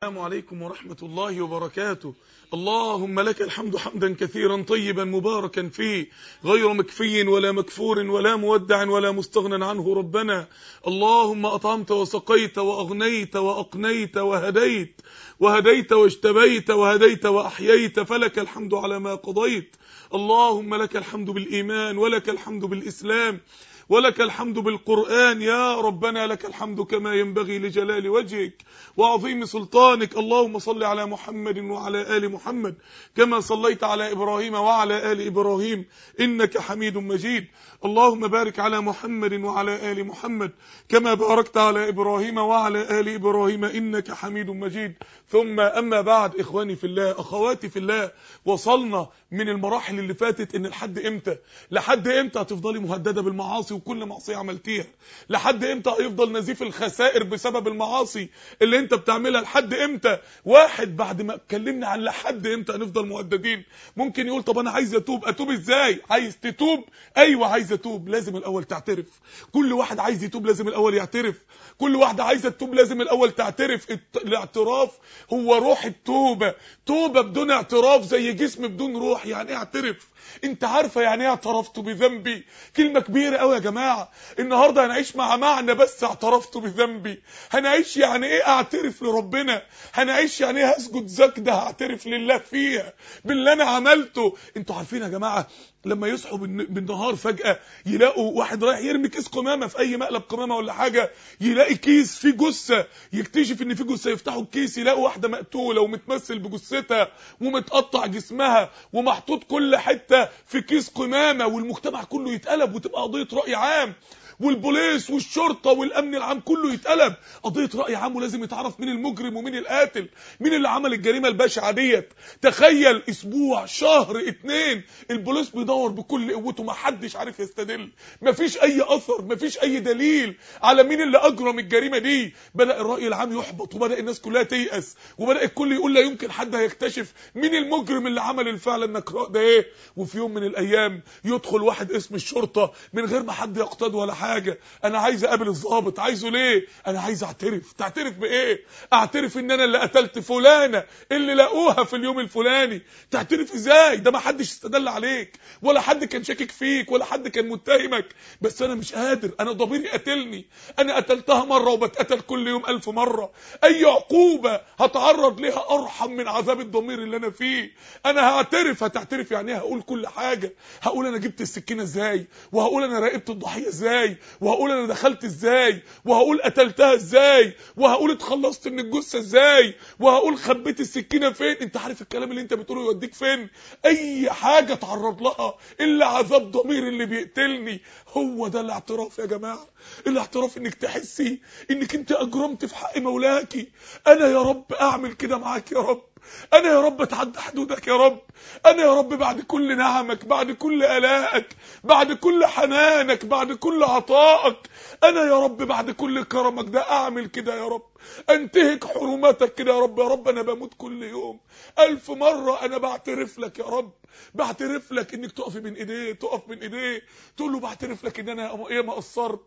السلام عليكم ورحمة الله وبركاته اللهم لك الحمد حمدا كثيرا طيبا مباركا فيه غير مكفي ولا مكفور ولا مودع ولا مستغنى عنه ربنا اللهم أطعمت وسقيت وأغنيت وأقنيت وهديت وهديت واجتبيت وهديت وأحييت فلك الحمد على ما قضيت اللهم لك الحمد بالإيمان ولك الحمد بالإسلام ولك الحمد بالقرآن يا ربنا لك الحمد كما ينبغي لجلال وجهك وعظيم سلطانك اللهم صل على محمد وعلى آل محمد كما صليت على إبراهيم وعلى آل إبراهيم إنك حميد مجيد اللهم بارك على محمد وعلى آل محمد كما باركت على إبراهيم وعلى آل إبراهيم إنك حميد مجيد ثم أما بعد إخواني في الله أخواتي في الله وصلنا من المراحل اللي فاتت إن لحد إمتى لحد إمتى هتفضلي مهددة بالمعاصي وكل معصية عملتيها لحد إمتى هيفضل نزيف الخسائر بسبب المعاصي اللي أنت بتعملها لحد إمتى واحد بعد ما اتكلمنا عن لحد إمتى هنفضل مهددين ممكن يقول طب أنا عايز أتوب أتوب إزاي عايز تتوب أيوة عايز أتوب لازم الأول تعترف كل واحد عايز يتوب لازم الأول يعترف كل واحدة عايزة تتوب لازم الأول تعترف الاعتراف هو روح التوبة توبة بدون اعتراف زي جسم بدون روح يعني ايه اعترف انت عارفة يعني ايه اعترفت بذنبي كلمة كبيرة قوي يا جماعة النهاردة هنعيش مع معنى بس اعترفت بذنبي هنعيش يعني ايه اعترف لربنا هنعيش يعني ايه هسجد سجدة هعترف لله فيها باللي انا عملته انتوا عارفين يا جماعة لما يصحوا بالنهار فجأة يلاقوا واحد رايح يرمي كيس قمامة في اي مقلب قمامة ولا حاجة يلاقي كيس فيه جثة يكتشف ان فيه جثة يفتحوا الكيس يلاقوا واحدة مقتولة ومتمثل بجثتها ومتقطع جسمها ومحطوط كل حتة في كيس قمامة والمجتمع كله يتقلب وتبقى قضية رأي عام والبوليس والشرطة والأمن العام كله يتقلب قضية رأي عام ولازم يتعرف مين المجرم ومين القاتل مين اللي عمل الجريمة البشعة ديت تخيل أسبوع شهر اتنين البوليس بيدور بكل قوته ما حدش عارف يستدل مفيش أي أثر مفيش أي دليل على مين اللي أجرم الجريمة دي بدأ الرأي العام يحبط وبدأ الناس كلها تيأس وبدأ الكل يقول لا يمكن حد هيكتشف مين المجرم اللي عمل الفعل النكراء ده ايه وفي يوم من الأيام يدخل واحد اسم الشرطة من غير ما حد يقتاد ولا حاجة حاجة انا عايز اقابل الضابط عايزه ليه انا عايز اعترف تعترف بايه اعترف ان انا اللي قتلت فلانة اللي لقوها في اليوم الفلاني تعترف ازاي ده ما حدش استدل عليك ولا حد كان شاكك فيك ولا حد كان متهمك بس انا مش قادر انا ضميري قتلني انا قتلتها مرة وبتقتل كل يوم الف مرة اي عقوبة هتعرض ليها ارحم من عذاب الضمير اللي انا فيه انا هعترف هتعترف يعني ايه هقول كل حاجة هقول انا جبت السكينة ازاي وهقول انا راقبت الضحية ازاي وهقول انا دخلت ازاي وهقول قتلتها ازاي وهقول اتخلصت من الجثه ازاي وهقول خبيت السكينه فين انت عارف الكلام اللي انت بتقوله يوديك فين اي حاجه اتعرض لها الا عذاب ضمير اللي بيقتلني هو ده الاعتراف يا جماعه الاعتراف انك تحسي انك انت اجرمت في حق مولاكي انا يا رب اعمل كده معاك يا رب انا يا رب اتعدى حدودك يا رب انا يا رب بعد كل نعمك بعد كل الائك بعد كل حنانك بعد كل عطائك انا يا رب بعد كل كرمك ده اعمل كده يا رب انتهك حرماتك كده يا رب يا رب انا بموت كل يوم الف مرة انا بعترف لك يا رب بعترف لك انك تقف بين ايديه تقف بين ايديه تقول له بعترف لك ان انا ايه ما قصرت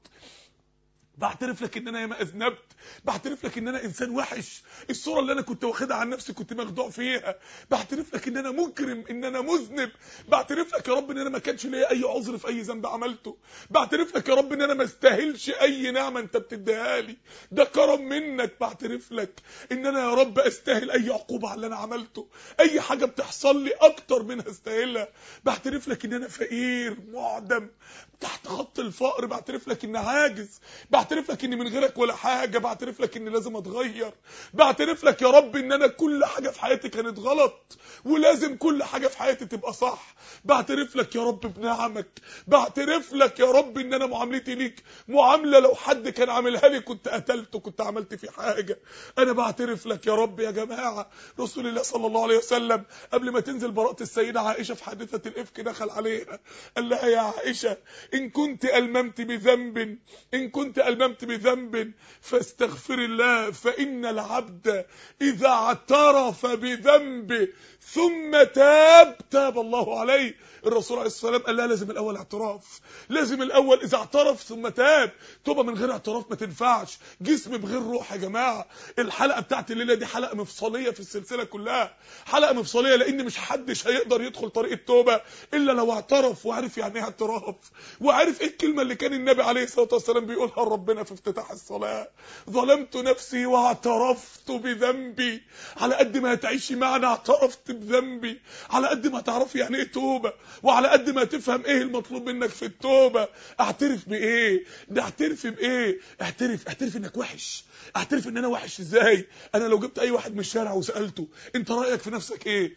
بعترف لك ان انا ياما اذنبت بعترف لك ان انا انسان وحش الصوره اللي انا كنت واخدها عن نفسي كنت مخدوع فيها بعترف لك ان انا مجرم ان انا مذنب بعترف لك يا رب ان انا ما كانش ليا اي عذر في اي ذنب عملته بعترف لك يا رب ان انا ما استاهلش اي نعمه انت بتديها لي ده كرم منك بعترف لك ان انا يا رب استاهل اي عقوبه على اللي انا عملته اي حاجه بتحصل لي اكتر منها استاهلها بعترف لك ان انا فقير معدم تحت خط الفقر بعترف لك ان عاجز بعترف لك ان من غيرك ولا حاجه بعترف لك ان لازم اتغير بعترف لك يا رب ان انا كل حاجه في حياتي كانت غلط ولازم كل حاجه في حياتي تبقى صح بعترف لك يا رب بنعمك بعترف لك يا رب ان انا معاملتي ليك معامله لو حد كان عاملها لي كنت قتلته كنت عملت فيه حاجه انا بعترف لك يا رب يا جماعه رسول الله صلى الله عليه وسلم قبل ما تنزل براءه السيده عائشه في حادثه الافك دخل عليها قال لها يا عائشه ان كنت الممت بذنب ان كنت الممت بذنب فاستغفر الله فان العبد اذا اعترف بذنبه ثم تاب تاب الله عليه الرسول عليه الصلاه والسلام قال لا لازم الاول اعتراف لازم الاول اذا اعترف ثم تاب توبه من غير اعتراف ما تنفعش جسم بغير روح يا جماعه الحلقه بتاعت الليله دي حلقه مفصليه في السلسله كلها حلقه مفصليه لان مش حدش هيقدر يدخل طريق التوبه الا لو اعترف وعرف يعني ايه اعتراف وعرف ايه الكلمه اللي كان النبي عليه الصلاه والسلام بيقولها لربنا في افتتاح الصلاه ظلمت نفسي واعترفت بذنبي على قد ما هتعيشي معنا اعترفت بذنبي على قد ما تعرفي يعني ايه توبه وعلى قد ما تفهم ايه المطلوب منك في التوبه اعترف بايه ده اعترف بايه اعترف اعترف انك وحش اعترف ان انا وحش ازاي انا لو جبت اي واحد من الشارع وسالته انت رايك في نفسك ايه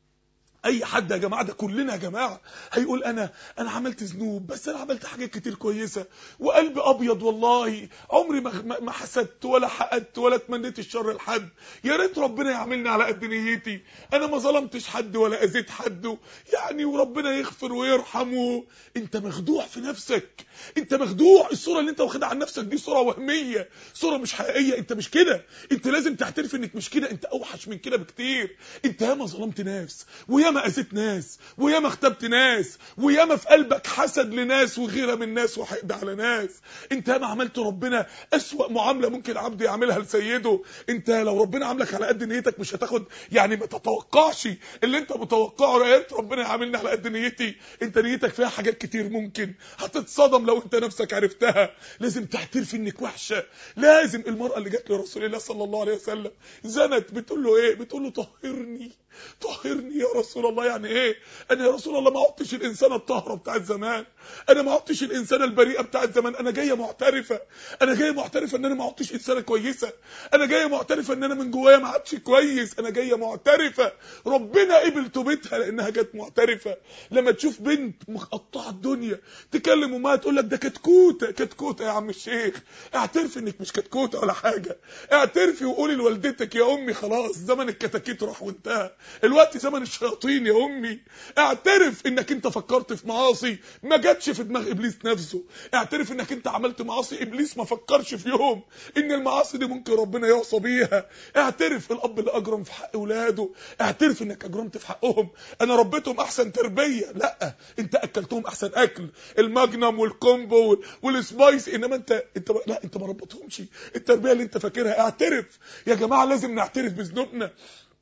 اي حد يا جماعه ده كلنا يا جماعه هيقول انا انا عملت ذنوب بس انا عملت حاجات كتير كويسه وقلبي ابيض والله عمري ما ما حسدت ولا حقدت ولا تمنيت الشر لحد يا ريت ربنا يعاملني على قد نيتي انا ما ظلمتش حد ولا اذيت حد يعني وربنا يغفر ويرحمه انت مخدوع في نفسك انت مخدوع الصوره اللي انت واخدها عن نفسك دي صوره وهميه صوره مش حقيقيه انت مش كده انت لازم تعترف انك مش كده انت اوحش من كده بكتير انت ياما ظلمت ناس وياما اذيت ناس وياما اختبت ناس وياما في قلبك حسد لناس وغيره من ناس وحقد على ناس انت ياما عملت ربنا اسوأ معامله ممكن عبد يعملها لسيده انت لو ربنا عاملك على قد نيتك مش هتاخد يعني ما تتوقعش اللي انت متوقعه يا ريت ربنا يعاملني على قد نيتي انت نيتك فيها حاجات كتير ممكن هتتصدم لو انت نفسك عرفتها لازم تعترف انك وحشه لازم المراه اللي جت لرسول الله صلى الله عليه وسلم زنت بتقول له ايه بتقول له طهرني طهرني يا رسول الله يعني ايه انا يا رسول الله ما عدتش الانسانه الطاهره بتاعت زمان انا ما عدتش الانسانه البريئه بتاعت زمان انا جايه معترفه انا جايه معترفه ان انا ما عدتش انسانه كويسه انا جايه معترفه ان انا من جوايا ما عادش كويس انا جايه معترفه ربنا قبل توبتها لانها جت معترفه لما تشوف بنت مقطعه الدنيا تكلم امها تقول لك ده كتكوته كتكوته يا عم الشيخ اعترفي انك مش كتكوته ولا حاجه اعترفي وقولي لوالدتك يا امي خلاص زمن الكتاكيت راح وانتهى الوقت زمن الشياطين يا امي اعترف انك انت فكرت في معاصي ما جاتش في دماغ ابليس نفسه اعترف انك انت عملت معاصي ابليس ما فكرش في يوم ان المعاصي دي ممكن ربنا يعصى بيها اعترف الاب اللي اجرم في حق اولاده اعترف انك اجرمت في حقهم انا ربيتهم احسن تربيه لا انت اكلتهم احسن اكل الماجنم والكومبو والسبايس انما انت انت لا انت ما ربيتهمش التربيه اللي انت فاكرها اعترف يا جماعه لازم نعترف بذنوبنا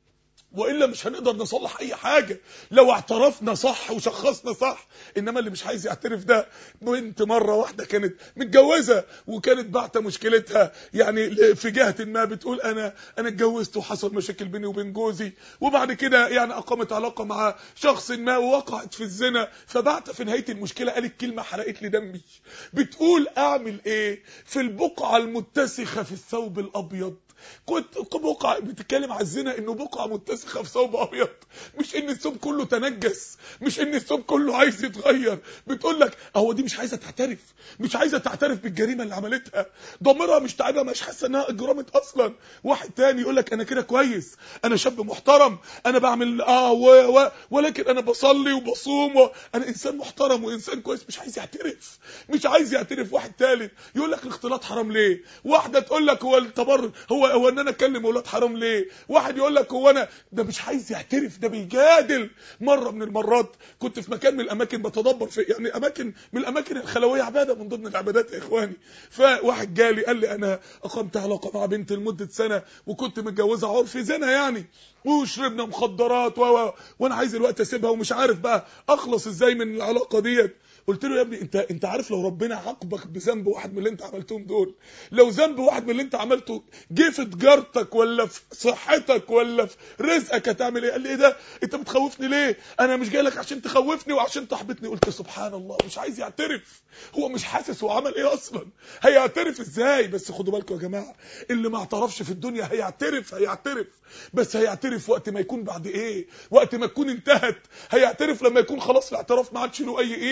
والا مش هنقدر نصلح اي حاجه لو اعترفنا صح وشخصنا صح انما اللي مش عايز يعترف ده بنت مره واحده كانت متجوزه وكانت بعت مشكلتها يعني في جهه ما بتقول انا انا اتجوزت وحصل مشاكل بيني وبين جوزي وبعد كده يعني اقامت علاقه مع شخص ما ووقعت في الزنا فبعت في نهايه المشكله قالت كلمه حرقت لي دمي بتقول اعمل ايه في البقعه المتسخه في الثوب الابيض كنت بقعة بتتكلم على الزنا انه بقعة متسخة في ثوب ابيض مش ان الثوب كله تنجس مش ان الثوب كله عايز يتغير بتقول لك هو دي مش عايزة تعترف مش عايزة تعترف بالجريمة اللي عملتها ضميرها مش تعبها مش حاسة انها اجرمت اصلا واحد تاني يقول لك انا كده كويس انا شاب محترم انا بعمل اه و و ولكن انا بصلي وبصوم و... انا انسان محترم وانسان كويس مش عايز يعترف مش عايز يعترف واحد تالت يقول لك الاختلاط حرام ليه واحدة تقول لك هو التبرج هو هو ان انا اكلم اولاد حرام ليه واحد يقول لك هو انا ده مش عايز يعترف ده بيجادل مره من المرات كنت في مكان من الاماكن بتدبر في يعني اماكن من الاماكن الخلويه عباده من ضمن العبادات يا اخواني فواحد جالي قال لي انا اقمت علاقه مع بنت لمده سنه وكنت متجوزها عرف زنا يعني وشربنا مخدرات و وانا عايز الوقت اسيبها ومش عارف بقى اخلص ازاي من العلاقه ديت قلت له يا ابني انت انت عارف لو ربنا عاقبك بذنب واحد من اللي انت عملتهم دول لو ذنب واحد من اللي انت عملته جه في تجارتك ولا في صحتك ولا في رزقك هتعمل ايه قال لي ايه ده انت بتخوفني ليه انا مش جاي لك عشان تخوفني وعشان تحبطني قلت سبحان الله مش عايز يعترف هو مش حاسس هو عمل ايه اصلا هيعترف ازاي بس خدوا بالكم يا جماعه اللي ما اعترفش في الدنيا هيعترف هيعترف بس هيعترف وقت ما يكون بعد ايه وقت ما تكون انتهت هيعترف لما يكون خلاص الاعتراف ما عادش له اي قيمه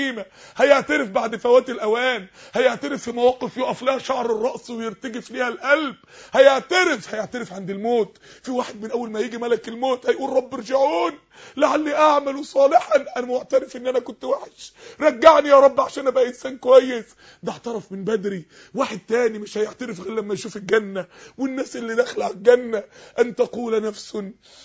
هيعترف بعد فوات الاوان هيعترف في مواقف يقف لها شعر الراس ويرتجف ليها القلب هيعترف هيعترف عند الموت في واحد من اول ما يجي ملك الموت هيقول رب ارجعون لعلي اعمل صالحا انا معترف ان انا كنت وحش رجعني يا رب عشان ابقى انسان كويس ده اعترف من بدري واحد تاني مش هيعترف غير لما يشوف الجنه والناس اللي داخله على الجنه ان تقول نفس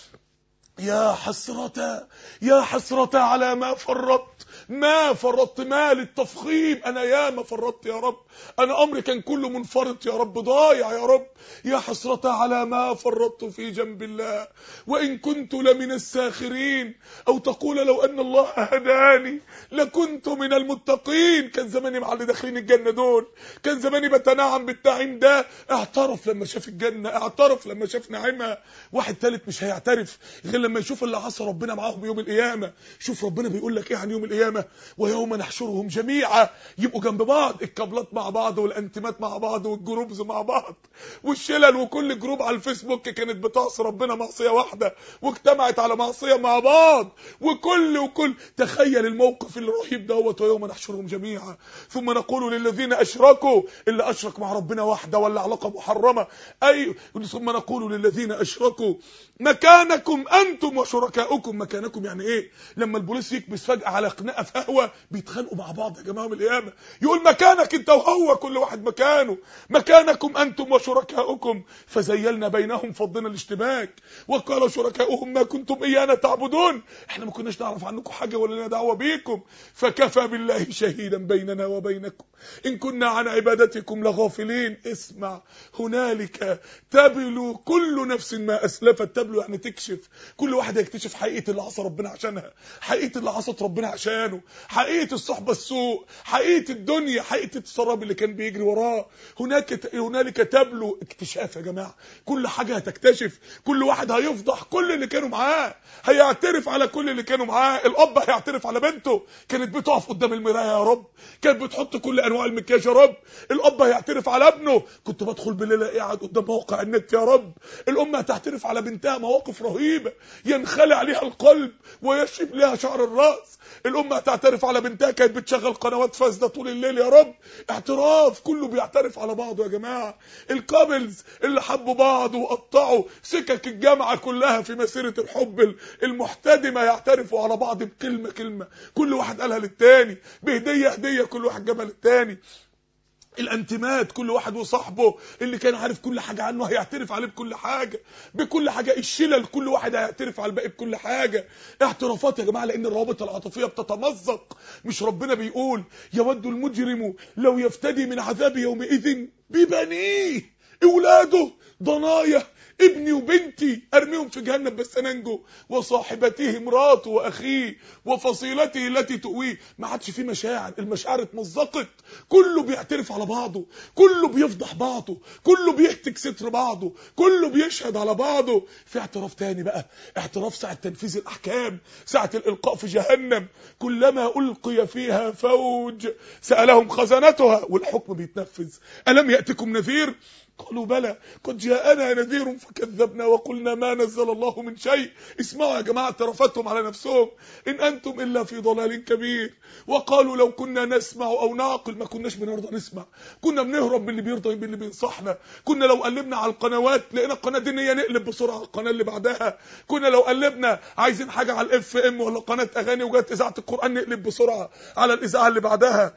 يا حسرة يا حسرة على ما فرطت ما فرطت ما للتفخيم انا يا ما فرطت يا رب انا امري كان كله منفرط يا رب ضايع يا رب يا حسرة على ما فرطت في جنب الله وان كنت لمن الساخرين او تقول لو ان الله هداني لكنت من المتقين كان زماني مع اللي داخلين الجنة دول كان زماني بتنعم بالتعيم ده اعترف لما شاف الجنة اعترف لما شاف نعيمها واحد ثالث مش هيعترف غير لما يشوف اللي عصى ربنا معاهم يوم القيامة شوف ربنا بيقول لك ايه عن يوم القيامة ويوم نحشرهم جميعا يبقوا جنب بعض الكابلات مع بعض والانتمات مع بعض والجروبز مع بعض والشلل وكل جروب على الفيسبوك كانت بتعصي ربنا معصية واحدة واجتمعت على معصية مع بعض وكل وكل تخيل الموقف الرهيب دوت ويوم نحشرهم جميعا ثم نقول للذين اشركوا اللي اشرك مع ربنا واحدة ولا علاقة محرمة اي ثم نقول للذين اشركوا مكانكم انتم وشركاؤكم مكانكم يعني ايه لما البوليس يكبس فجأة على خناقه في قهوه بيتخانقوا مع بعض يا جماعه من القيامه يقول مكانك انت وهو كل واحد مكانه مكانكم انتم وشركاؤكم فزيلنا بينهم فضنا الاشتباك وقال شركاؤهم ما كنتم ايانا تعبدون احنا ما كناش نعرف عنكم حاجه ولا لنا دعوه بيكم فكفى بالله شهيدا بيننا وبينكم ان كنا عن عبادتكم لغافلين اسمع هنالك تبلو كل نفس ما اسلفت تبلو يعني تكشف كل واحد يكتشف حقيقه اللي عصى ربنا عشانها حقيقه اللي عصت ربنا عشانه حقيقه الصحبه السوء حقيقه الدنيا حقيقه السراب اللي كان بيجري وراه هناك هنالك تبلو اكتشاف يا جماعه كل حاجه هتكتشف كل واحد هيفضح كل اللي كانوا معاه هيعترف على كل اللي كانوا معاه الاب هيعترف على بنته كانت بتقف قدام المرايه يا رب كانت بتحط كل انواع المكياج يا رب الاب هيعترف على ابنه كنت بدخل بالليل قاعد قدام موقع النت يا رب الام هتعترف على بنتها مواقف رهيبه ينخلع عليها القلب ويشب لها شعر الراس الام هتعترف على بنتها كانت بتشغل قنوات فاسده طول الليل يا رب اعتراف كله بيعترف على بعضه يا جماعه الكابلز اللي حبوا بعض وقطعوا سكك الجامعه كلها في مسيره الحب المحتدمه يعترفوا على بعض بكلمه كلمه كل واحد قالها للتاني بهديه هديه كل واحد جابها للتاني الانتمات كل واحد وصاحبه اللي كان عارف كل حاجة عنه هيعترف عليه بكل حاجة بكل حاجة الشلل كل واحد هيعترف على الباقي بكل حاجة اعترافات يا جماعة لان الروابط العاطفية بتتمزق مش ربنا بيقول يود المجرم لو يفتدي من عذاب يومئذ ببنيه اولاده ضنايا ابني وبنتي ارميهم في جهنم بس انجو وصاحبته مراته واخيه وفصيلته التي تؤويه ما عادش في مشاعر المشاعر اتمزقت كله بيعترف على بعضه كله بيفضح بعضه كله بيهتك ستر بعضه كله بيشهد على بعضه في اعتراف تاني بقى اعتراف ساعة تنفيذ الاحكام ساعة الالقاء في جهنم كلما القي فيها فوج سألهم خزنتها والحكم بيتنفذ ألم يأتكم نذير قالوا بلى قد جاءنا نذير فكذبنا وقلنا ما نزل الله من شيء اسمعوا يا جماعة اعترفتهم على نفسهم إن أنتم إلا في ضلال كبير وقالوا لو كنا نسمع أو نعقل ما كناش بنرضى نسمع كنا بنهرب من اللي بيرضى من اللي بينصحنا كنا لو قلبنا على القنوات لقينا القناة دينية نقلب بسرعة على القناة اللي بعدها كنا لو قلبنا عايزين حاجة على الاف ام ولا قناة أغاني وجات إذاعة القرآن نقلب بسرعة على الإذاعة اللي بعدها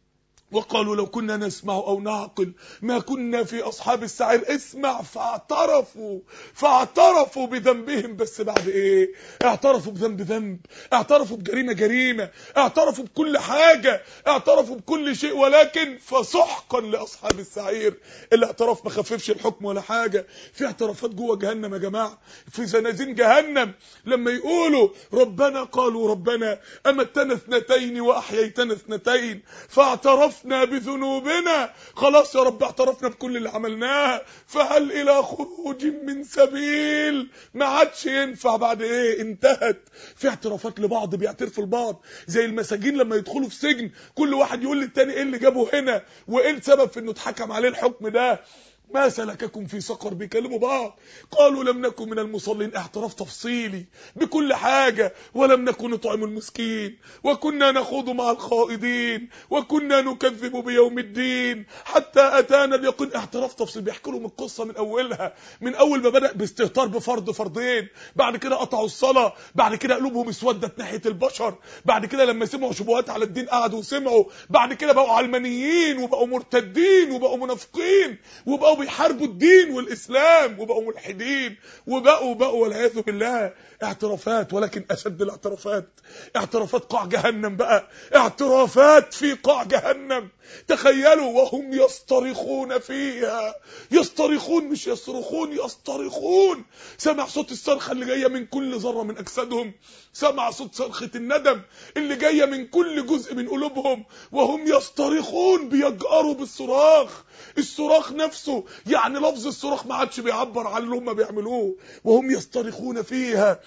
وقالوا لو كنا نسمع او نعقل ما كنا في اصحاب السعير اسمع فاعترفوا فاعترفوا بذنبهم بس بعد ايه اعترفوا بذنب ذنب اعترفوا بجريمه جريمه اعترفوا بكل حاجه اعترفوا بكل شيء ولكن فسحقا لاصحاب السعير الاعتراف ما خففش الحكم ولا حاجه في اعترافات جوه جهنم يا جماعه في زنازين جهنم لما يقولوا ربنا قالوا ربنا امتنا اثنتين واحييتنا اثنتين فاعترف اعترفنا بذنوبنا خلاص يا رب اعترفنا بكل اللي عملناه فهل الى خروج من سبيل ما عادش ينفع بعد ايه انتهت في اعترافات لبعض بيعترفوا لبعض زي المساجين لما يدخلوا في سجن كل واحد يقول للتاني ايه اللي جابه هنا وايه السبب في انه اتحكم عليه الحكم ده ما سلككم في سقر بيكلموا بعض قالوا لم نكن من المصلين اعتراف تفصيلي بكل حاجة ولم نكن نطعم المسكين وكنا نخوض مع الخائضين وكنا نكذب بيوم الدين حتى أتانا اليقين اعتراف تفصيلي بيحكوا لهم القصة من أولها من أول ما بدأ باستهتار بفرض فرضين بعد كده قطعوا الصلاة بعد كده قلوبهم اسودت ناحية البشر بعد كده لما سمعوا شبهات على الدين قعدوا وسمعوا بعد كده بقوا علمانيين وبقوا مرتدين وبقوا منافقين وبقوا بيحاربوا الدين والإسلام وبقوا ملحدين وبقوا بقوا والعياذ بالله اعترافات ولكن أشد الاعترافات اعترافات قاع جهنم بقى اعترافات في قاع جهنم تخيلوا وهم يصطرخون فيها يصطرخون مش يصرخون يصطرخون سمع صوت الصرخة اللي جاية من كل ذرة من أجسادهم سمع صوت صرخة الندم اللي جاية من كل جزء من قلوبهم وهم يصطرخون بيجأروا بالصراخ الصراخ نفسه يعني لفظ الصراخ ما عادش بيعبر عن اللي هم بيعملوه وهم يصطرخون فيها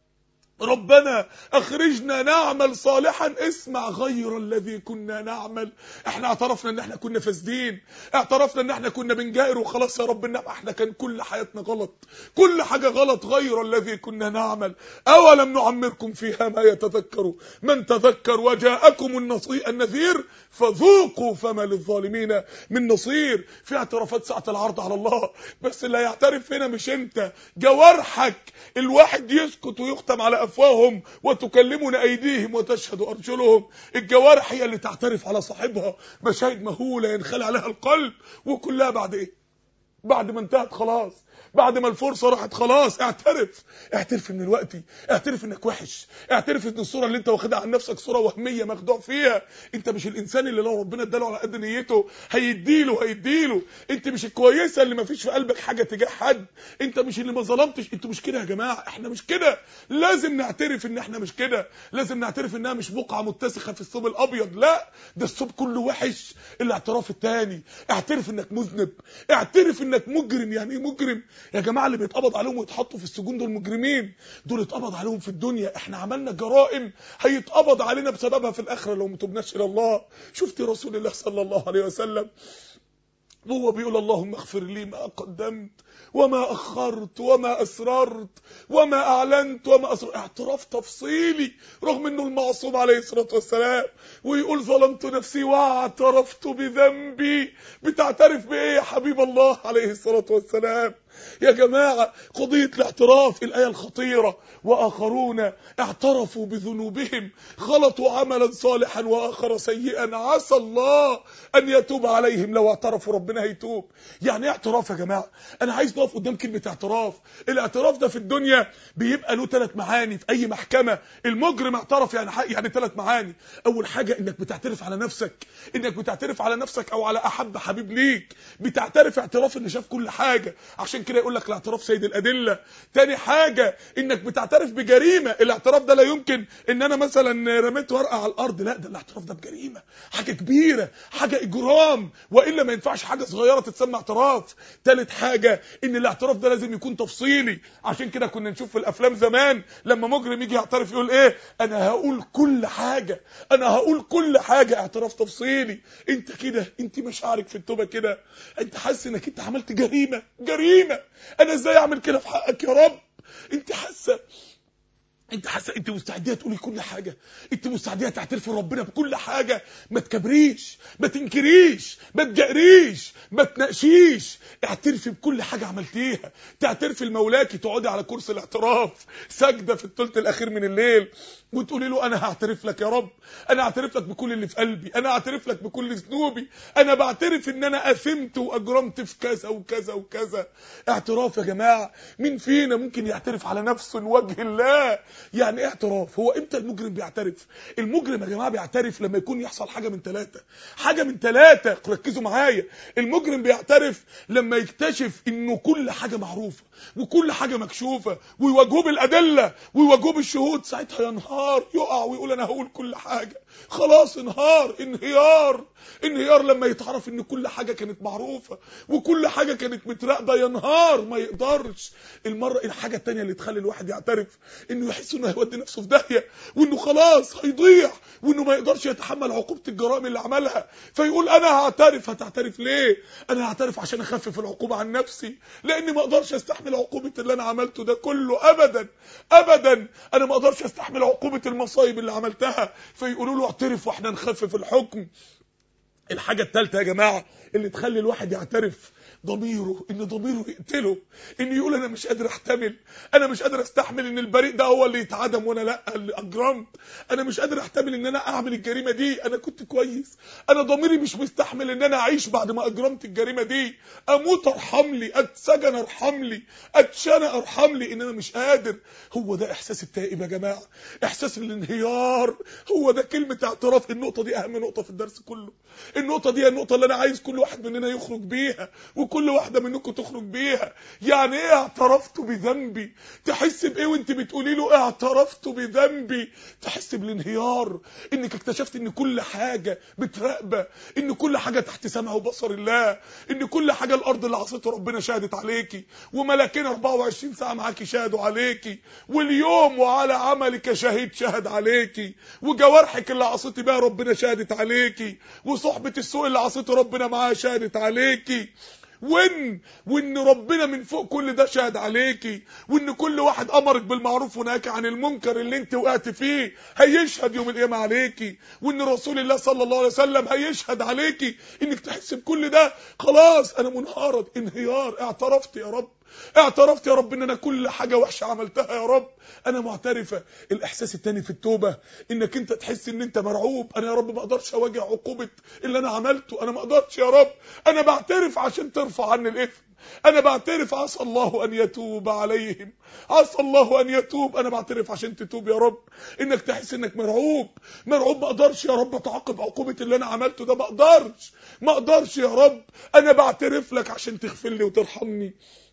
ربنا اخرجنا نعمل صالحا اسمع غير الذي كنا نعمل احنا اعترفنا ان احنا كنا فاسدين اعترفنا ان احنا كنا بنجائر وخلاص يا رب انما احنا كان كل حياتنا غلط كل حاجة غلط غير الذي كنا نعمل اولم نعمركم فيها ما يتذكر من تذكر وجاءكم النذير فذوقوا فما للظالمين من نصير في اعترافات ساعة العرض على الله بس اللي هيعترف هنا مش انت جوارحك الواحد يسكت ويختم على افواههم وتكلمنا ايديهم وتشهد ارجلهم الجوارح هي اللي تعترف على صاحبها مشاهد مهوله ينخلع عليها القلب وكلها بعد ايه بعد ما انتهت خلاص بعد ما الفرصه راحت خلاص اعترف اعترف من الوقت اعترف انك وحش اعترف ان الصوره اللي انت واخدها عن نفسك صوره وهميه مخدوع فيها انت مش الانسان اللي لو ربنا اداله على قد نيته هيديله هيديله انت مش الكويسه اللي ما فيش في قلبك حاجه تجاه حد انت مش اللي ما ظلمتش انتوا مش كده يا جماعه احنا مش كده لازم نعترف ان احنا مش كده لازم نعترف انها مش بقعه متسخه في الثوب الابيض لا ده الثوب كله وحش الاعتراف الثاني اعترف انك مذنب اعترف انك مجرم يعني ايه مجرم يا جماعه اللي بيتقبض عليهم ويتحطوا في السجون دول مجرمين دول اتقبض عليهم في الدنيا احنا عملنا جرائم هيتقبض علينا بسببها في الاخره لو ما تبناش الى الله شفت رسول الله صلى الله عليه وسلم هو بيقول اللهم اغفر لي ما قدمت وما أخرت وما أسررت وما أعلنت وما أسررت اعتراف تفصيلي رغم أنه المعصوم عليه الصلاة والسلام ويقول ظلمت نفسي واعترفت بذنبي بتعترف بإيه يا حبيب الله عليه الصلاة والسلام يا جماعة قضية الاعتراف الآية الخطيرة وآخرون اعترفوا بذنوبهم خلطوا عملا صالحا وآخر سيئا عسى الله أن يتوب عليهم لو اعترفوا ربنا هيتوب يعني ايه اعتراف يا جماعة أنا عايز نقف قدام كلمة اعتراف الاعتراف ده في الدنيا بيبقى له ثلاث معاني في أي محكمة المجرم اعترف يعني يعني ثلاث معاني أول حاجة إنك بتعترف على نفسك إنك بتعترف على نفسك أو على أحب حبيب ليك بتعترف اعتراف إن شاف كل حاجة عشان كده يقول لك الاعتراف سيد الأدلة تاني حاجة إنك بتعترف بجريمة الاعتراف ده لا يمكن إن أنا مثلا رميت ورقة على الأرض لا ده الاعتراف ده بجريمة حاجة كبيرة حاجة إجرام وإلا ما ينفعش حاجة صغيرة تتسمى اعتراف تالت حاجة إن الاعتراف ده لازم يكون تفصيلي عشان كده كنا نشوف في الأفلام زمان لما مجرم يجي يعترف يقول إيه أنا هقول كل حاجة أنا هقول كل حاجة اعتراف تفصيلي أنت كده أنت مشاعرك في التوبة كده أنت حاسس إنك أنت عملت جريمة جريمة انا ازاي اعمل كده في حقك يا رب انت حاسه انت حاسه انت مستعديه تقولي كل حاجه انت مستعديه تعترفي لربنا بكل حاجه ما تكبريش ما تنكريش ما تجأريش ما تناقشيش اعترفي بكل حاجه عملتيها تعترفي لمولاكي تقعدي على كرسي الاعتراف ساجده في الثلث الاخير من الليل وتقولي له انا هعترف لك يا رب انا هعترف لك بكل اللي في قلبي انا هعترف لك بكل ذنوبي انا بعترف ان انا اثمت واجرمت في كذا وكذا وكذا اعتراف يا جماعه مين فينا ممكن يعترف على نفسه لوجه الله يعني ايه اعتراف هو امتى المجرم بيعترف المجرم يا جماعه بيعترف لما يكون يحصل حاجه من ثلاثه حاجه من ثلاثه ركزوا معايا المجرم بيعترف لما يكتشف انه كل حاجه معروفه وكل حاجه مكشوفه ويواجهوه بالادله ويواجهوه بالشهود ساعتها ينهار يقع ويقول انا هقول كل حاجه خلاص انهار انهيار انهيار لما يتعرف ان كل حاجه كانت معروفه وكل حاجه كانت متراقبه ينهار ما يقدرش المره الحاجه الثانيه اللي تخلي الواحد يعترف انه يحس يحس انه هيودي نفسه في داهيه وانه خلاص هيضيع وانه ما يقدرش يتحمل عقوبه الجرائم اللي عملها فيقول انا هعترف هتعترف ليه انا هعترف عشان اخفف العقوبه عن نفسي لاني ما اقدرش استحمل عقوبه اللي انا عملته ده كله ابدا ابدا انا ما اقدرش استحمل عقوبه المصايب اللي عملتها فيقولوا له اعترف واحنا نخفف الحكم الحاجة الثالثة يا جماعة اللي تخلي الواحد يعترف ضميره ان ضميره يقتله ان يقول انا مش قادر احتمل انا مش قادر استحمل ان البريء ده هو اللي يتعدم وانا لا اللي اجرمت انا مش قادر احتمل ان انا اعمل الجريمه دي انا كنت كويس انا ضميري مش مستحمل ان انا اعيش بعد ما اجرمت الجريمه دي اموت ارحم لي اتسجن ارحم لي اتشنى ارحم لي ان انا مش قادر هو ده احساس التائب يا جماعه احساس الانهيار هو ده كلمه اعتراف النقطه دي اهم نقطه في الدرس كله النقطه دي هي النقطه اللي انا عايز كل واحد مننا يخرج بيها وكل واحده منكم تخرج بيها يعني ايه اعترفت بذنبي تحس بايه وانت بتقولي له اعترفت بذنبي تحس بالانهيار انك اكتشفت ان كل حاجه متراقبه ان كل حاجه تحت سمع وبصر الله ان كل حاجه الارض اللي عصيته ربنا شهدت عليكي وملاكين 24 ساعه معاكي شهدوا عليكي واليوم وعلى عملك شهيد شهد عليكي وجوارحك اللي عصيتي بيها ربنا شهدت عليكي وصحبه السوء اللي عصيته ربنا معاها شهدت عليكي وان وان ربنا من فوق كل ده شهد عليكي وان كل واحد امرك بالمعروف ونهاك عن المنكر اللي انت وقعت فيه هيشهد يوم القيامه عليكي وان رسول الله صلى الله عليه وسلم هيشهد عليكي انك تحس بكل ده خلاص انا منهارة انهيار اعترفت يا رب اعترفت يا رب ان انا كل حاجة وحشة عملتها يا رب انا معترفة الاحساس التاني في التوبة انك انت تحس ان انت مرعوب انا يا رب ما اقدرش اواجه عقوبة اللي انا عملته انا ما اقدرش يا رب انا بعترف عشان ترفع عني الاثم انا بعترف عسى الله ان يتوب عليهم عسى الله ان يتوب انا بعترف عشان تتوب يا رب انك تحس انك مرعوب مرعوب ما اقدرش يا رب اتعاقب عقوبه اللي انا عملته ده ما اقدرش ما اقدرش يا رب انا بعترف لك عشان تغفر لي وترحمني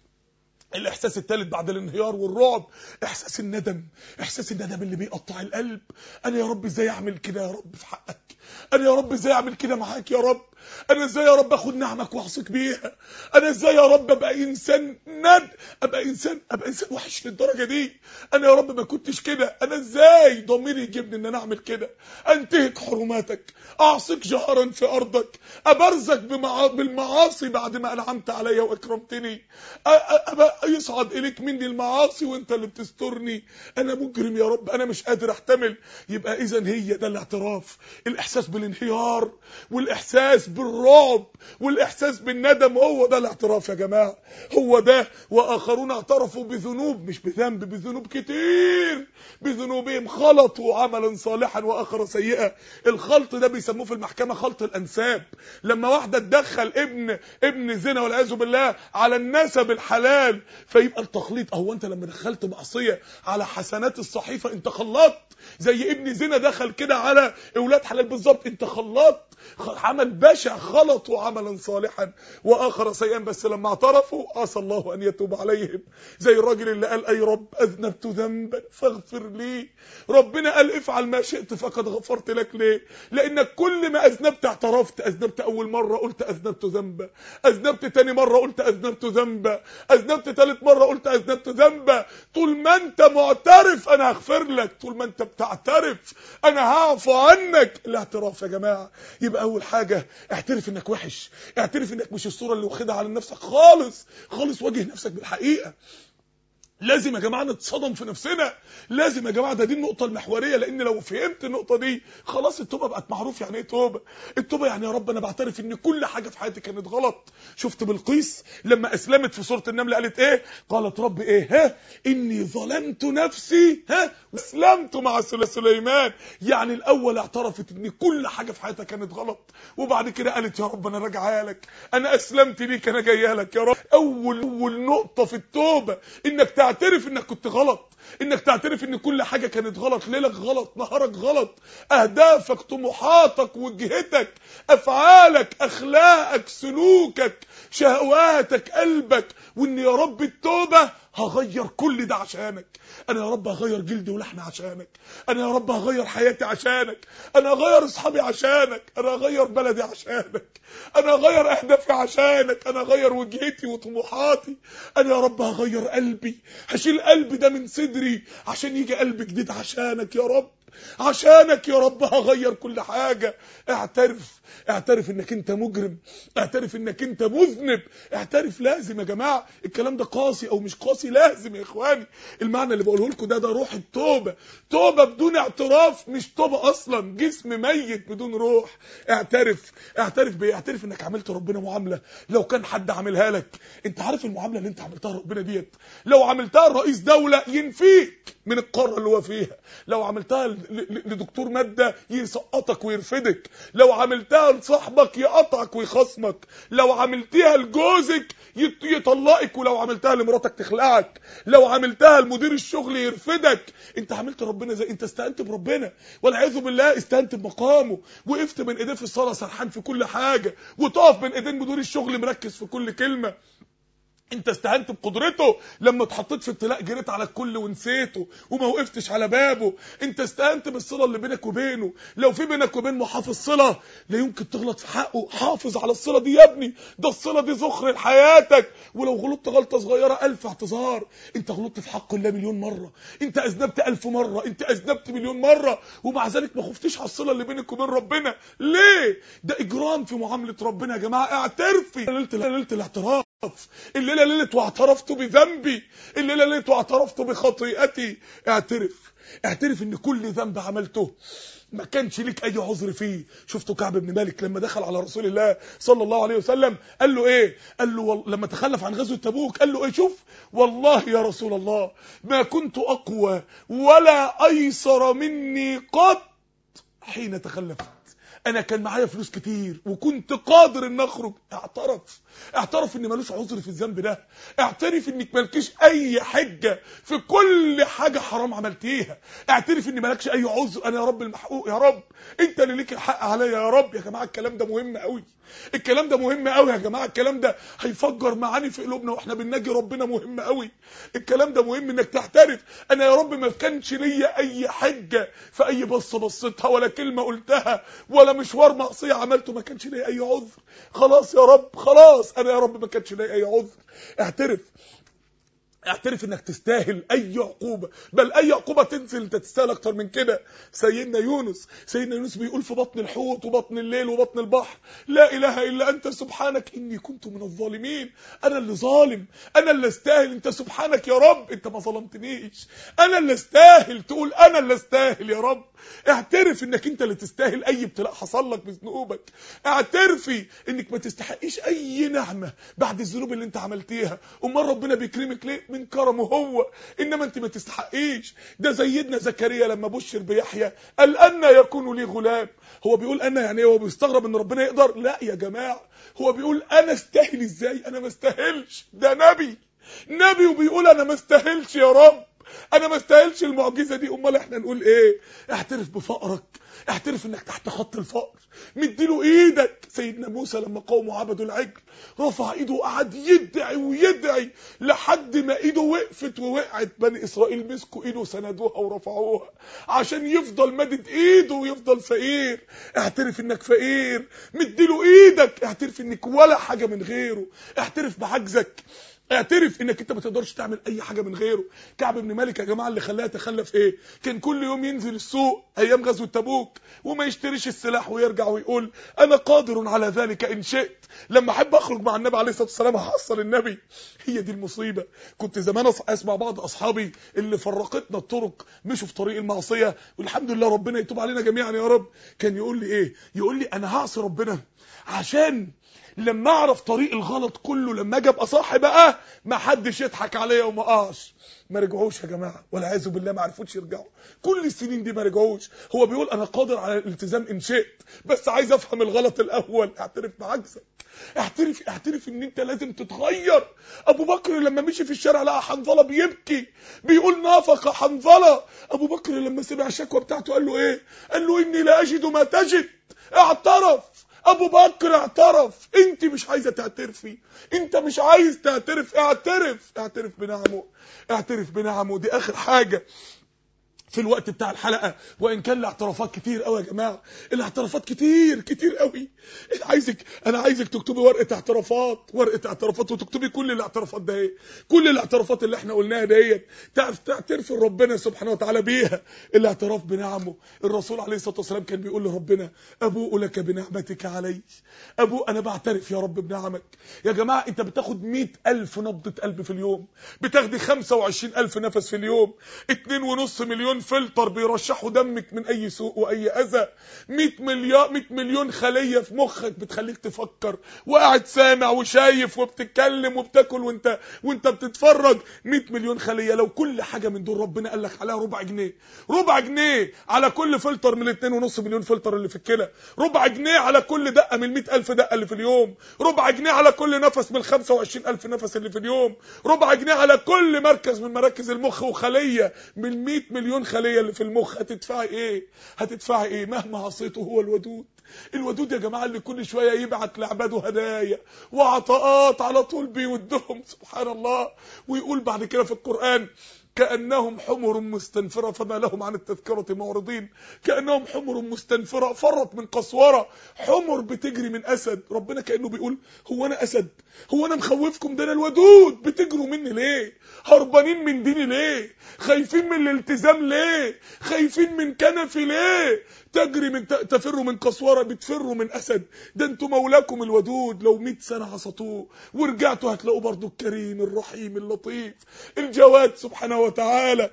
الاحساس الثالث بعد الانهيار والرعب احساس الندم احساس الندم اللي بيقطع القلب انا يا رب ازاي اعمل كده يا رب في حقك انا يا رب ازاي اعمل كده معاك يا رب انا ازاي يا رب اخد نعمك واعصيك بيها انا ازاي يا رب ابقى انسان ند ابقى انسان ابقى انسان وحش للدرجه دي انا يا رب ما كنتش كده انا ازاي ضميري يجيبني ان انا اعمل كده انتهك حرماتك اعصيك جهرا في ارضك ابرزك بمعا... بالمعاصي بعد ما انعمت عليا واكرمتني أ... أ... يصعد اليك مني المعاصي وانت اللي بتسترني انا مجرم يا رب انا مش قادر احتمل يبقى اذا هي ده الاعتراف الاحساس بالانهيار والاحساس بالرعب والاحساس بالندم هو ده الاعتراف يا جماعه هو ده واخرون اعترفوا بذنوب مش بذنب بذنوب كتير بذنوبهم خلطوا عملا صالحا واخر سيئا الخلط ده بيسموه في المحكمه خلط الانساب لما واحده تدخل ابن ابن زنا والعياذ بالله على النسب الحلال فيبقى التخليط هو انت لما دخلت معصيه على حسنات الصحيفه انت خلطت زي ابن زنا دخل كده على اولاد حلال بالظبط انت خلطت عمل بشع خلطوا عملا صالحا واخر سيئا بس لما اعترفوا عسى الله ان يتوب عليهم زي الراجل اللي قال اي رب اذنبت ذنبا فاغفر لي ربنا قال افعل ما شئت فقد غفرت لك ليه لانك كل ما اذنبت اعترفت اذنبت اول مره قلت اذنبت ذنبا اذنبت تاني مره قلت اذنبت ذنبا اذنبت تالت مره قلت اذنبت ذنبا طول ما انت معترف انا هغفر لك طول ما انت بتعترف انا هعفو عنك الاعتراف يا جماعه يبقى اول حاجه اعترف انك وحش اعترف انك مش الصوره اللي واخدها على نفسك خالص خالص واجه نفسك بالحقيقه لازم يا جماعه نتصدم في نفسنا لازم يا جماعه ده دي النقطه المحوريه لان لو فهمت النقطه دي خلاص التوبه بقت معروف يعني ايه توبه التوبه يعني يا رب انا بعترف ان كل حاجه في حياتي كانت غلط شفت بلقيس لما اسلمت في سوره النمل قالت ايه قالت رب ايه ها اني ظلمت نفسي ها واسلمت مع سليمان يعني الاول اعترفت ان كل حاجه في حياتها كانت غلط وبعد كده قالت يا رب انا راجعه لك انا اسلمت ليك انا جايه لك يا رب اول اول نقطه في التوبه انك تعترف انك كنت غلط انك تعترف ان كل حاجة كانت غلط ليلك غلط نهارك غلط اهدافك طموحاتك وجهتك افعالك اخلاقك سلوكك شهواتك قلبك وان يا رب التوبة هغير كل ده عشانك انا يا رب هغير جلدي ولحمي عشانك انا يا رب هغير حياتي عشانك انا هغير اصحابي عشانك انا هغير بلدي عشانك انا هغير اهدافي عشانك انا هغير وجهتي وطموحاتي انا يا رب هغير قلبي هشيل قلبي ده من صدري عشان يجي قلب جديد عشانك يا رب عشانك يا رب هغير كل حاجة اعترف اعترف انك انت مجرم اعترف انك انت مذنب اعترف لازم يا جماعة الكلام ده قاسي او مش قاسي لازم يا اخواني المعنى اللي بقوله لكم ده ده روح التوبة توبة بدون اعتراف مش توبة اصلا جسم ميت بدون روح اعترف اعترف بايه اعترف انك عملت ربنا معاملة لو كان حد عاملها لك انت عارف المعاملة اللي انت عملتها لربنا ديت لو عملتها لرئيس دولة ينفيك من القارة اللي هو فيها لو عملتها ل- ل- لدكتور مادة يسقطك ويرفدك لو عملتها لصاحبك يقطعك ويخصمك لو عملتها لجوزك يط- يطلقك ولو عملتها لمراتك تخلعك لو عملتها لمدير الشغل يرفدك انت عملت ربنا زي انت استهنت بربنا والعياذ بالله استهنت بمقامه وقفت بين ايديه في الصلاه سرحان في كل حاجه وتقف بين ايدين مدير الشغل مركز في كل كلمه انت استهنت بقدرته لما اتحطيت في ابتلاء جريت على الكل ونسيته وما وقفتش على بابه انت استهنت بالصله اللي بينك وبينه لو في بينك وبين محافظ صله لا يمكن تغلط في حقه حافظ على الصله دي يا ابني ده الصله دي ذخر لحياتك ولو غلطت غلطه صغيره الف اعتذار انت غلطت في حق الله مليون مره انت اذنبت الف مره انت اذنبت مليون مره ومع ذلك ما خفتش على الصله اللي بينك وبين ربنا ليه ده اجرام في معامله ربنا يا جماعه اعترفي ليله ليله الاعتراف الليله ليله واعترفت بذنبي الليله ليله واعترفت بخطيئتي اعترف اعترف ان كل ذنب عملته ما كانش ليك اي عذر فيه شفتوا كعب بن مالك لما دخل على رسول الله صلى الله عليه وسلم قال له ايه قال له وال... لما تخلف عن غزوه تبوك قال له ايه شوف والله يا رسول الله ما كنت اقوى ولا ايسر مني قط حين تخلفت انا كان معايا فلوس كتير وكنت قادر ان اخرج اعترف اعترف ان ملوش عذر في الذنب ده اعترف انك مالكيش اي حجه في كل حاجه حرام عملتيها اعترف ان مالكش اي عذر انا يا رب المحقوق يا رب انت اللي ليك الحق عليا يا رب يا جماعه الكلام ده مهم قوي الكلام ده مهم قوي يا جماعه الكلام ده هيفجر معاني في قلوبنا واحنا بنناجي ربنا مهم قوي الكلام ده مهم انك تعترف انا يا رب ما كانش ليا اي حجه في اي بصه بصيتها ولا كلمه قلتها ولا مشوار معصيه عملته ما كانش ليا اي عذر خلاص يا رب خلاص انا يا رب ما كانش ليا اي عذر اعترف اعترف انك تستاهل اي عقوبة بل اي عقوبة تنزل انت تستاهل اكتر من كده سيدنا يونس سيدنا يونس بيقول في بطن الحوت وبطن الليل وبطن البحر لا اله الا انت سبحانك اني كنت من الظالمين انا اللي ظالم انا اللي استاهل انت سبحانك يا رب انت ما ظلمتنيش انا اللي استاهل تقول انا اللي استاهل يا رب اعترف انك انت اللي تستاهل اي ابتلاء حصل لك بذنوبك اعترفي انك ما تستحقيش اي نعمة بعد الذنوب اللي انت عملتيها امال ربنا بيكرمك ليه من كرمه هو انما انت ما تستحقيش ده سيدنا زكريا لما بشر بيحيى قال ان يكون لي غلام هو بيقول انا يعني إيه؟ هو بيستغرب ان ربنا يقدر لا يا جماعه هو بيقول انا استاهل ازاي انا ما استاهلش ده نبي نبي وبيقول انا ما استاهلش يا رب انا ما استاهلش المعجزه دي امال احنا نقول ايه اعترف بفقرك اعترف انك تحت خط الفقر مديله ايدك سيدنا موسى لما قوموا عبدوا العجل رفع ايده وقعد يدعي ويدعي لحد ما ايده وقفت ووقعت بني اسرائيل مسكوا ايده سندوها ورفعوها عشان يفضل مدد ايده ويفضل فقير اعترف انك فقير مديله ايدك اعترف انك ولا حاجه من غيره اعترف بعجزك اعترف انك انت ما تقدرش تعمل اي حاجه من غيره كعب بن مالك يا جماعه اللي خلاه يتخلف ايه كان كل يوم ينزل السوق ايام غزوه تبوك وما يشتريش السلاح ويرجع ويقول انا قادر على ذلك ان شئت لما احب اخرج مع النبي عليه الصلاه والسلام هحصل النبي هي دي المصيبه كنت زمان أص- اسمع بعض اصحابي اللي فرقتنا الطرق مشوا في طريق المعصيه والحمد لله ربنا يتوب علينا جميعا يا رب كان يقول لي ايه يقول لي انا هعصي ربنا عشان لما اعرف طريق الغلط كله لما اجي ابقى صح بقى ما حدش يضحك عليا وما اقعش ما رجعوش يا جماعه والعياذ بالله ما عرفوش يرجعوا كل السنين دي ما رجعوش هو بيقول انا قادر على الالتزام ان شئت بس عايز افهم الغلط الاول اعترف بعجزك اعترف اعترف ان انت لازم تتغير ابو بكر لما مشي في الشارع لقى حنظله بيبكي بيقول نافق حنظله ابو بكر لما سمع الشكوى بتاعته قال له ايه قال له اني لا اجد ما تجد اعترف ابو بكر اعترف انت مش عايزه تعترفي انت مش عايز تعترف اعترف اعترف بنعمه اعترف بنعمه دي اخر حاجه في الوقت بتاع الحلقة وإن كان الاعترافات كتير قوي يا جماعة الاعترافات كتير كتير قوي أنا عايزك أنا عايزك تكتبي ورقة اعترافات ورقة اعترافات وتكتبي كل الاعترافات ده ايه كل الاعترافات اللي احنا قلناها ديت تعرف تعترفي لربنا سبحانه وتعالى بيها الاعتراف بنعمه الرسول عليه الصلاة والسلام كان بيقول لربنا أبوء لك بنعمتك علي أبوء أنا بعترف يا رب بنعمك يا جماعة أنت بتاخد مئة ألف نبضة قلب في اليوم بتاخدي خمسة وعشرين ألف نفس في اليوم اتنين ونص مليون فلتر بيرشحوا دمك من اي سوء واي اذى 100 مليار 100 مليون خليه في مخك بتخليك تفكر وقاعد سامع وشايف وبتتكلم وبتاكل وانت وانت بتتفرج 100 مليون خليه لو كل حاجه من دول ربنا قال لك عليها ربع جنيه ربع جنيه على كل فلتر من ال 2.5 مليون فلتر اللي في الكلى ربع جنيه على كل دقه من ال 100000 دقه اللي في اليوم ربع جنيه على كل نفس من ال 25000 نفس اللي في اليوم ربع جنيه على كل مركز من مراكز المخ وخليه من 100 مليون خليه اللي في المخ هتدفعي ايه هتدفعي ايه مهما عصيته هو الودود الودود يا جماعه اللي كل شويه يبعت لعباده هدايا وعطاءات على طول بيودهم سبحان الله ويقول بعد كده في القران كأنهم حمر مستنفرة فما لهم عن التذكرة معرضين كأنهم حمر مستنفرة فرت من قسورة حمر بتجري من أسد ربنا كأنه بيقول هو أنا أسد هو أنا مخوفكم ده أنا الودود بتجروا مني ليه هربانين من ديني ليه خايفين من الالتزام ليه خايفين من كنفي ليه تجري من تفروا من قسوره بتفروا من اسد ده انتوا مولاكم الودود لو 100 سنه عصتوه ورجعتوا هتلاقوا برضو الكريم الرحيم اللطيف الجواد سبحانه وتعالى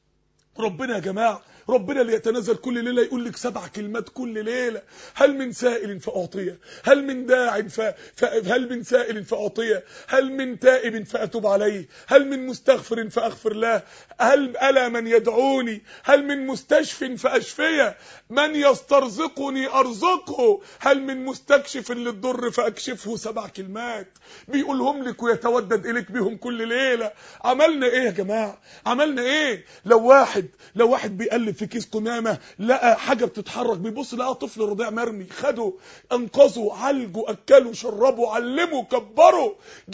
ربنا يا جماعه ربنا اللي يتنزل كل ليله يقول لك سبع كلمات كل ليله هل من سائل فاعطيه هل من داع ف... ف... هل من سائل فاعطيه هل من تائب فاتوب عليه هل من مستغفر فاغفر له هل الا من يدعوني هل من مستشف فاشفيه من يسترزقني ارزقه هل من مستكشف للضر فاكشفه سبع كلمات بيقولهم لك ويتودد اليك بهم كل ليله عملنا ايه يا جماعه عملنا ايه لو واحد لو واحد بيقلب في كيس قمامه لقى حاجه بتتحرك بيبص لقى طفل رضيع مرمي خده انقذه عالجه اكله شربه علمه كبره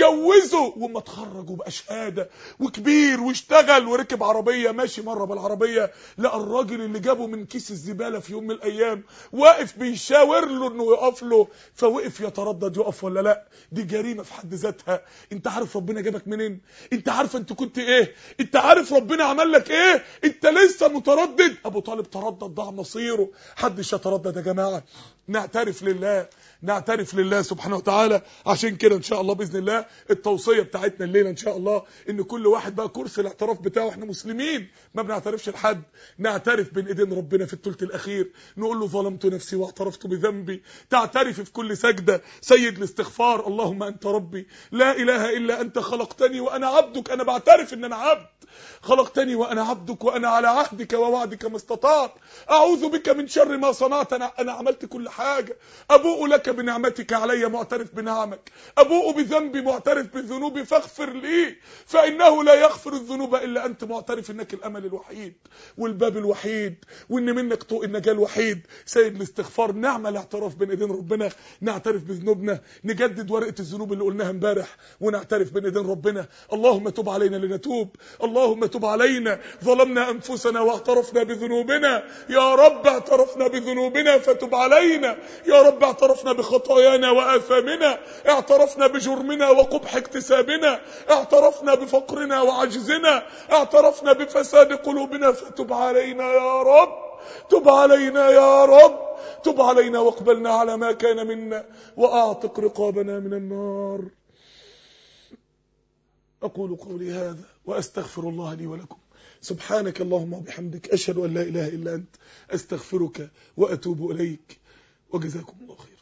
جوزه وما اتخرج وبقى شهاده وكبير واشتغل وركب عربيه ماشي مره بالعربيه لقى الراجل اللي جابه من كيس الزباله في يوم من الايام واقف بيشاور له انه يقف له فوقف يتردد يقف ولا لا دي جريمه في حد ذاتها انت عارف ربنا جابك منين انت عارف انت كنت ايه انت عارف ربنا عمل لك ايه انت لسه متردد ابو طالب تردد ضاع مصيره حدش يتردد يا جماعه نعترف لله نعترف لله سبحانه وتعالى عشان كده ان شاء الله باذن الله التوصيه بتاعتنا الليله ان شاء الله ان كل واحد بقى كرسي الاعتراف بتاعه احنا مسلمين ما بنعترفش لحد نعترف بين ايدين ربنا في الثلث الاخير نقول له ظلمت نفسي واعترفت بذنبي تعترف في كل سجده سيد الاستغفار اللهم انت ربي لا اله الا انت خلقتني وانا عبدك انا بعترف ان انا عبد خلقتني وانا عبدك وانا على عهدك ووعدك ما استطعت اعوذ بك من شر ما صنعت انا انا عملت كل حاجه ابوء لك بنعمتك علي معترف بنعمك ابوء بذنبي معترف بذنوبي فاغفر لي فانه لا يغفر الذنوب الا انت معترف انك الامل الوحيد والباب الوحيد وان منك طوق النجاه الوحيد سيد الاستغفار نعمه الاعتراف بين ايدين ربنا نعترف بذنوبنا نجدد ورقه الذنوب اللي قلناها امبارح ونعترف بين ايدين ربنا اللهم تب علينا لنتوب اللهم تب علينا ظلمنا انفسنا واعترفنا بذنوبنا يا رب اعترفنا بذنوبنا فتب علينا يا رب اعترفنا بخطايانا واثامنا اعترفنا بجرمنا وقبح اكتسابنا اعترفنا بفقرنا وعجزنا اعترفنا بفساد قلوبنا فتب علينا يا رب تب علينا يا رب تب علينا واقبلنا على ما كان منا واعتق رقابنا من النار أقول قولي هذا وأستغفر الله لي ولكم سبحانك اللهم وبحمدك أشهد أن لا إله إلا أنت أستغفرك وأتوب إليك وجزاكم الله خير